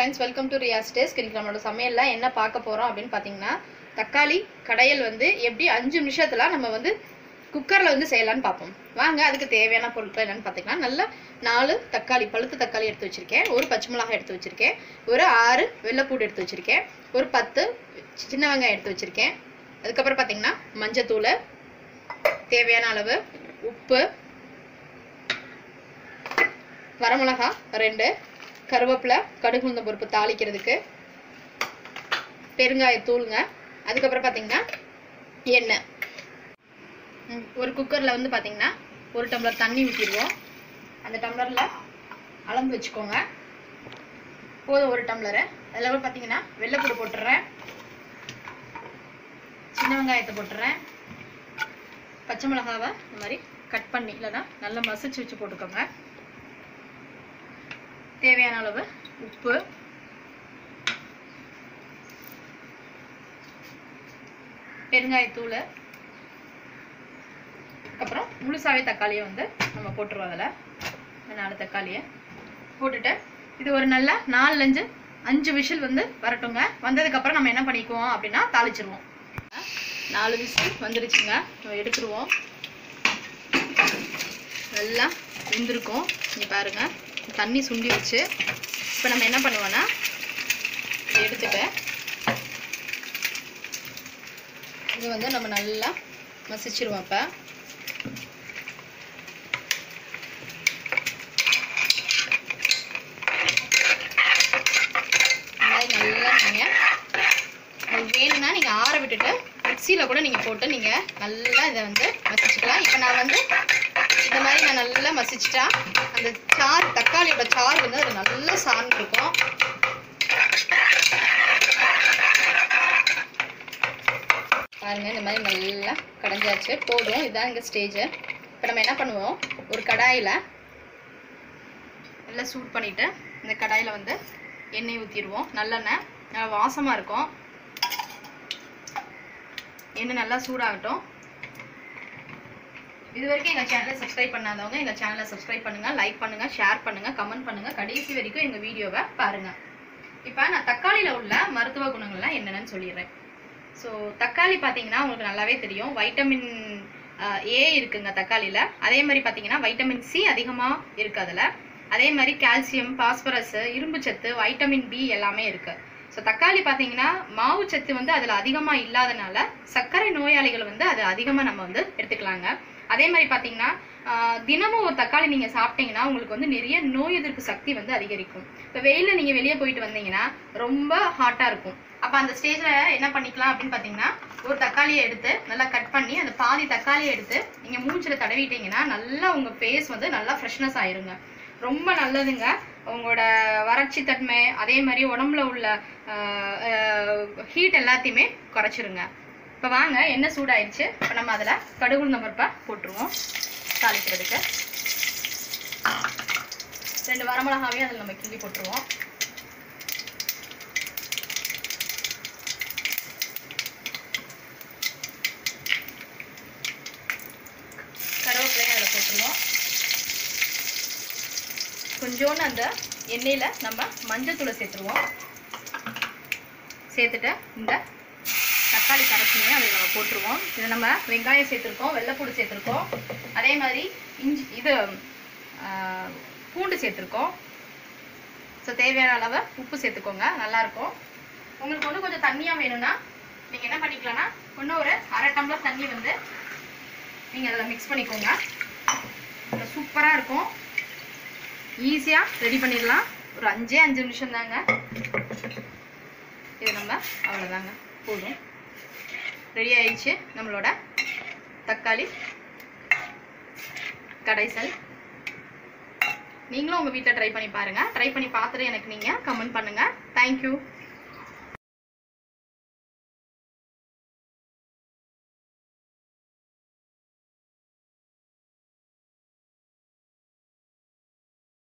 friends welcome to Riyas desk இன்னைக்கு நம்மளோட சமையலில் என்ன பார்க்க போகிறோம் அப்படின்னு பார்த்தீங்கன்னா தக்காளி கடையல் வந்து எப்படி அஞ்சு நிமிஷத்தில் நம்ம வந்து குக்கரில் வந்து செய்யலாம்னு பார்ப்போம் வாங்க அதுக்கு தேவையான பொருட்கள் என்னன்னு பார்த்தீங்கன்னா நல்ல நாலு தக்காளி பழுத்த தக்காளி எடுத்து வச்சிருக்கேன் ஒரு பச்சை மிளகாய் எடுத்து வச்சிருக்கேன் ஒரு ஆறு வெள்ளைப்பூடு எடுத்து வச்சிருக்கேன் ஒரு பத்து சின்ன வெங்காயம் எடுத்து வச்சிருக்கேன் அதுக்கப்புறம் பார்த்தீங்கன்னா மஞ்சத்தூள் தேவையான அளவு உப்பு வரமிளகா ரெண்டு கருவேப்பிலை கடுகு உளுந்தம் பருப்பு தாளிக்கிறதுக்கு பெருங்காயத்தூளுங்க அதுக்கப்புறம் பார்த்தீங்கன்னா எண்ணெய் ம், ஒரு குக்கரில் வந்து பார்த்தீங்கன்னா ஒரு டம்ளர் தண்ணி ஊற்றிடுவோம் அந்த டம்ளரில் அளந்து வச்சுக்கோங்க போதும் ஒரு டம்ளரு அதில் கூட பார்த்தீங்கன்னா வெள்ளைப்பூடு போட்டுடுறேன் சின்ன வெங்காயத்தை போட்டுறேன் பச்சை மிளகாவை இந்த மாதிரி கட் பண்ணி இல்லைன்னா நல்லா மசிச்சு வச்சு போட்டுக்கோங்க தேவையான அளவு உப்பு பெருங்காயத்தூள் அப்புறம் முழுசாவே தக்காளியை வந்து நம்ம போட்டுருவோம் அதில் இந்த நாலு தக்காளியை போட்டுட்டு இது ஒரு நல்ல நாலு அஞ்சு அஞ்சு விஷில் வந்து வரட்டுங்க வந்ததுக்கப்புறம் நம்ம என்ன பண்ணிக்குவோம் அப்படின்னா தாளிச்சிருவோம் நாலு விசில் வந்துருச்சுங்க நம்ம எடுத்துருவோம் நல்லா வெந்திருக்கும் இங்கே பாருங்க தண்ணி சுண்டி வச்சு இப்போ நம்ம என்ன பண்ணுவோம்னா இதை எடுத்துட்டு இது வந்து நம்ம நல்லா மசிச்சிருவோம் இப்போ இந்த மாதிரி நல்லா நீங்கள் உங்களுக்கு வேணும்னா நீங்கள் ஆற விட்டுட்டு மிக்சியில் கூட நீங்கள் போட்டு நீங்கள் நல்லா இதை வந்து மசிச்சுக்கலாம் இப்போ நான் வந்து இந்த மாதிரி நான் நல்லா மசிச்சிட்டா அந்த சாறு தக்காளியோட சாறு வந்து அது நல்லா சார்ந்து இருக்கும் பாருங்க இந்த மாதிரி நல்லா கடைஞ்சாச்சு போதும் இதுதான் இங்கே ஸ்டேஜ் இப்போ நம்ம என்ன பண்ணுவோம் ஒரு கடாயில் நல்லா சூட் பண்ணிட்டு இந்த கடாயில் வந்து எண்ணெய் ஊற்றிடுவோம் நல்லெண்ணெய் நல்லா வாசமாக இருக்கும் எண்ணெய் நல்லா சூடாகட்டும் இது வரைக்கும் எங்கள் சேனலை சப்ஸ்கிரைப் பண்ணாதவங்க எங்கள் சேனலை சப்ஸ்கிரைப் பண்ணுங்கள் லைக் பண்ணுங்கள் ஷேர் பண்ணுங்கள் கமெண்ட் பண்ணுங்கள் கடைசி வரைக்கும் எங்கள் வீடியோவை பாருங்கள் இப்போ நான் தக்காளியில் உள்ள மருத்துவ குணங்கள்லாம் என்னென்னு சொல்லிடுறேன் ஸோ தக்காளி பார்த்தீங்கன்னா உங்களுக்கு நல்லாவே தெரியும் வைட்டமின் ஏ இருக்குங்க தக்காளியில் அதே மாதிரி பார்த்தீங்கன்னா வைட்டமின் சி அதிகமாக இருக்கு அதில் அதே மாதிரி கால்சியம் பாஸ்பரஸ் இரும்பு சத்து வைட்டமின் பி எல்லாமே இருக்கு ஸோ தக்காளி பார்த்தீங்கன்னா மாவு சத்து வந்து அதில் அதிகமாக இல்லாதனால சர்க்கரை நோயாளிகள் வந்து அது அதிகமாக நம்ம வந்து எடுத்துக்கலாங்க அதே மாதிரி பார்த்தீங்கன்னா ஆஹ், தினமும் ஒரு தக்காளி நீங்கள் சாப்பிட்டீங்கன்னா உங்களுக்கு வந்து நிறைய நோய் எதிர்ப்பு சக்தி வந்து அதிகரிக்கும் இப்போ வெயிலில் நீங்கள் வெளியே போயிட்டு வந்தீங்கன்னா ரொம்ப ஹாட்டாக இருக்கும் அப்போ அந்த ஸ்டேஜில் என்ன பண்ணிக்கலாம் அப்படின்னு பார்த்தீங்கன்னா ஒரு தக்காளியை எடுத்து நல்லா கட் பண்ணி அந்த பாதி தக்காளியை எடுத்து நீங்கள் மூஞ்சில் தடவிட்டீங்கன்னா நல்லா உங்கள் ஃபேஸ் வந்து நல்லா ஃப்ரெஷ்னஸ் ஆயிருங்க ரொம்ப நல்லதுங்க உங்களோட வறட்சி தன்மை அதே மாதிரி உடம்புல உள்ள ஹீட் எல்லாத்தையுமே குறைச்சிருங்க இப்போ வாங்க எண்ணெய் சூடாயிடுச்சு இப்போ நம்ம அதில் கடுகு உளுந்தம் பருப்பை போட்டுருவோம் தாளிக்கிறதுக்கு ரெண்டு வரமிளகாவையும் அதில் நம்ம கிள்ளி போட்டுருவோம் கருவேப்பிலையும் அதில் போட்டுருவோம் கொஞ்சோண்டு அந்த எண்ணெயில் நம்ம மஞ்சத்தூளை சேர்த்துருவோம் சேர்த்துட்டு இந்த தக்காளி கரைச்சினே அதில் நம்ம போட்டுருவோம் இதில் நம்ம வெங்காயம் சேர்த்துருக்கோம் வெள்ளைப்பூடு சேர்த்துருக்கோம் அதே மாதிரி இஞ்சி இது ஆ, பூண்டு சேர்த்துருக்கோம் ஸோ தேவையான அளவு உப்பு சேர்த்துக்கோங்க நல்லாயிருக்கும் உங்களுக்கு ஒன்று கொஞ்சம் தண்ணியாக வேணும்னா நீங்கள் என்ன பண்ணிக்கலாம்னா இன்னும் ஒரு அரை டம்ளர் தண்ணி வந்து நீங்கள் அதில் மிக்ஸ் பண்ணிக்கோங்க சூப்பராக இருக்கும் ஈஸியாக ரெடி பண்ணிடலாம் ஒரு அஞ்சே அஞ்சு நிமிஷம் தாங்க இது நம்ம அவ்வளோதாங்க போதும் ரெடி ஆயிடுச்சு நம்மளோட தக்காளி கடைசல் நீங்களும் உங்கள் வீட்டில் ட்ரை பண்ணி பாருங்கள் ட்ரை பண்ணி பார்த்துட்டு எனக்கு நீங்கள் கமெண்ட் பண்ணுங்கள் தேங்க்யூ